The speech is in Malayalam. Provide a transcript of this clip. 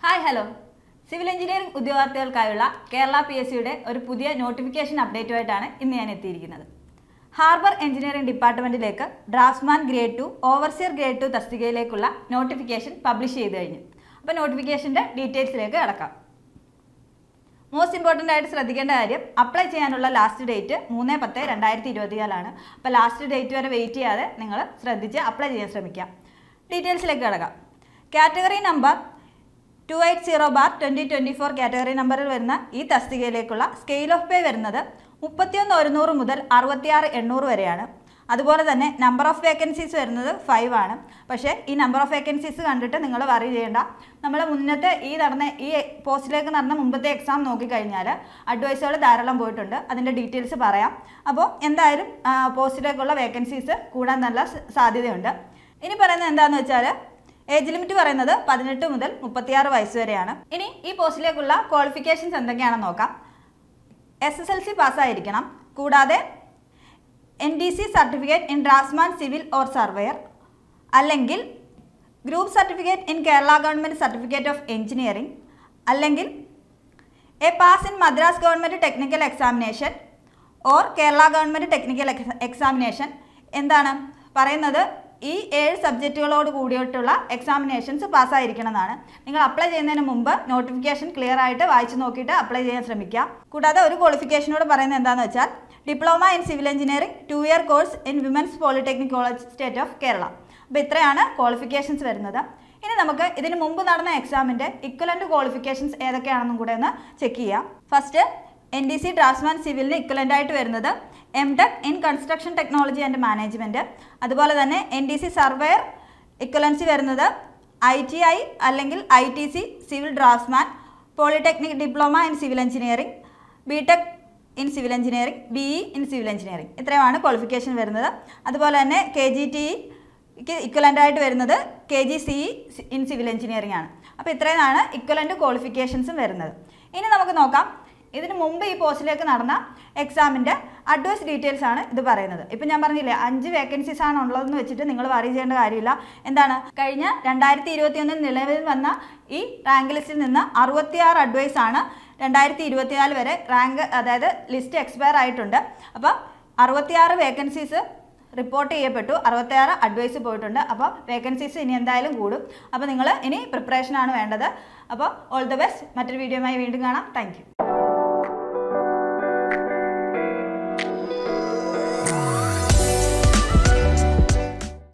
ഹായ് ഹലോ സിവിൽ എഞ്ചിനീയറിംഗ് ഉദ്യോഗാർത്ഥികൾക്കായുള്ള കേരള പി എസ് സിയുടെ ഒരു പുതിയ നോട്ടിഫിക്കേഷൻ അപ്ഡേറ്റുമായിട്ടാണ് ഇന്ന് ഞാൻ എത്തിയിരിക്കുന്നത് ഹാർബർ എഞ്ചിനീയറിംഗ് ഡിപ്പാർട്ട്മെന്റിലേക്ക് draftsman grade two overseer grade two തസ്തികയിലേക്കുള്ള നോട്ടിഫിക്കേഷൻ പബ്ലിഷ് ചെയ്ത് കഴിഞ്ഞു അപ്പോൾ നോട്ടിഫിക്കേഷൻ്റെ ഡീറ്റെയിൽസിലേക്ക് കിടക്കാം മോസ്റ്റ് ഇമ്പോർട്ടൻ്റ് ആയിട്ട് ശ്രദ്ധിക്കേണ്ട കാര്യം അപ്ലൈ ചെയ്യാനുള്ള ലാസ്റ്റ് ഡേറ്റ് മൂന്ന് പത്ത് രണ്ടായിരത്തി ഇരുപത്തിനാലാണ് അപ്പോൾ ലാസ്റ്റ് ഡേറ്റ് വരെ വെയിറ്റ് ചെയ്യാതെ നിങ്ങൾ ശ്രദ്ധിച്ച് അപ്ലൈ ചെയ്യാൻ ശ്രമിക്കാം ഡീറ്റെയിൽസിലേക്ക് കിടക്കാം category number two eight zero bar twenty twenty four category നമ്പറിൽ വരുന്ന ഈ തസ്തികയിലേക്കുള്ള സ്കെയിൽ ഓഫ് പേ വരുന്നത് മുപ്പത്തിയൊന്ന് ഒരുന്നൂറ് മുതൽ അറുപത്തിയാറ് എണ്ണൂറ് വരെയാണ് അതുപോലെ തന്നെ നമ്പർ ഓഫ് വേക്കൻസീസ് വരുന്നത് ഫൈവ് ആണ് പക്ഷേ ഈ നമ്പർ ഓഫ് വേക്കൻസീസ് കണ്ടിട്ട് നിങ്ങൾ വറി ചെയ്യേണ്ട നമ്മൾ മുന്നത്തെ ഈ നടന്ന ഈ പോസ്റ്റിലേക്ക് നടന്ന മുമ്പത്തെ എക്സാം നോക്കിക്കഴിഞ്ഞാൽ അഡ്വൈസുകൾ ധാരാളം പോയിട്ടുണ്ട് അതിൻ്റെ ഡീറ്റെയിൽസ് പറയാം അപ്പോൾ എന്തായാലും ആ, പോസ്റ്റിലേക്കുള്ള വേക്കൻസീസ് കൂടാൻ നല്ല സ- സാധ്യതയുണ്ട് ഇനി പറയുന്നത് എന്താണെന്ന് വെച്ചാൽ ഏജ് ലിമിറ്റ് പറയുന്നത് പതിനെട്ട് മുതൽ മുപ്പത്തിയാറ് വയസ്സ് വരെയാണ് ഇനി ഈ പോസ്റ്റിലേക്കുള്ള ക്വാളിഫിക്കേഷൻസ് എന്തൊക്കെയാണെന്ന് നോക്കാം എസ് എസ് എൽ സി പാസ്സായിരിക്കണം കൂടാതെ N D C certificate in draftsman civil or surveyor അല്ലെങ്കിൽ group certificate in Kerala government certificate of engineering അല്ലെങ്കിൽ A pass in Madras government technical examination or Kerala government technical examination എന്താണ് പറയുന്നത് ഈ ഏഴ് സബ്ജക്റ്റുകളോട് കൂടിയിട്ടുള്ള എക്സാമിനേഷൻസ് പാസ്സായിരിക്കണം എന്നാണ് നിങ്ങൾ അപ്ലൈ ചെയ്യുന്നതിന് മുമ്പ് നോട്ടിഫിക്കേഷൻ ക്ലിയർ ആയിട്ട് വായിച്ചു നോക്കിയിട്ട് അപ്ലൈ ചെയ്യാൻ ശ്രമിക്കുക കൂടാതെ ഒരു ക്വാളിഫിക്കേഷനോട് പറയുന്നത് എന്താണെന്ന് വെച്ചാൽ diploma in civil engineering two year course in women's polytechnic college state of Kerala അപ്പോൾ ഇത്രയാണ് ക്വാളിഫിക്കേഷൻസ് വരുന്നത് ഇനി നമുക്ക് ഇതിന് മുമ്പ് നടന്ന എക്സാമിൻ്റെ ഇക്വലൻ്റ് ക്വാളിഫിക്കേഷൻസ് ഏതൊക്കെയാണെന്നും കൂടെ ഒന്ന് ചെക്ക് ചെയ്യാം first N D C draftsman സിവിലിന് ഇക്വലൻ്റ് ആയിട്ട് വരുന്നത് M tech in construction technology and management അതുപോലെ തന്നെ N D C surveyor equivalency വരുന്നത് ഐ ടി ഐ അല്ലെങ്കിൽ I T C civil draftsman polytechnic diploma in civil engineering B tech in civil engineering B E in civil engineering ഇത്രയുമാണ് ക്വാളിഫിക്കേഷൻ വരുന്നത് അതുപോലെ തന്നെ കെ ജി ടി ഇക്വലൻ്റ് ആയിട്ട് വരുന്നത് K G C in civil engineering ആണ് അപ്പോൾ ഇത്രയുമാണ് ഇക്വലൻ്റ് ക്വാളിഫിക്കേഷൻസും വരുന്നത് ഇനി നമുക്ക് നോക്കാം ഇതിന് മുമ്പ് ഈ പോസ്റ്റിലേക്ക് നടന്ന എക്സാമിൻ്റെ അഡ്വൈസ് ഡീറ്റെയിൽസ് ആണ് ഇത് പറയുന്നത് ഇപ്പം ഞാൻ പറഞ്ഞില്ലേ അഞ്ച് വേക്കൻസീസ് ആണ് ഉള്ളതെന്ന് വെച്ചിട്ട് നിങ്ങൾ വറി ചെയ്യേണ്ട കാര്യമില്ല എന്താണ് കഴിഞ്ഞ രണ്ടായിരത്തി ഇരുപത്തിയൊന്നിൽ നിലവിൽ വന്ന ഈ റാങ്ക് ലിസ്റ്റിൽ നിന്ന് അറുപത്തിയാറ് അഡ്വൈസ് ആണ് രണ്ടായിരത്തി ഇരുപത്തിനാല് വരെ റാങ്ക് അതായത് ലിസ്റ്റ് എക്സ്പയർ ആയിട്ടുണ്ട് അപ്പോൾ അറുപത്തിയാറ് വേക്കൻസീസ് റിപ്പോർട്ട് ചെയ്യപ്പെട്ടു അറുപത്തിയാറ് അഡ്വൈസ് പോയിട്ടുണ്ട് അപ്പോൾ വേക്കൻസീസ് ഇനി എന്തായാലും കൂടും അപ്പോൾ നിങ്ങൾ ഇനി പ്രിപ്പറേഷനാണ് വേണ്ടത് അപ്പോൾ ഓൾ ദ ബെസ്റ്റ് മറ്റൊരു വീഡിയോയുമായി വീണ്ടും കാണാം താങ്ക്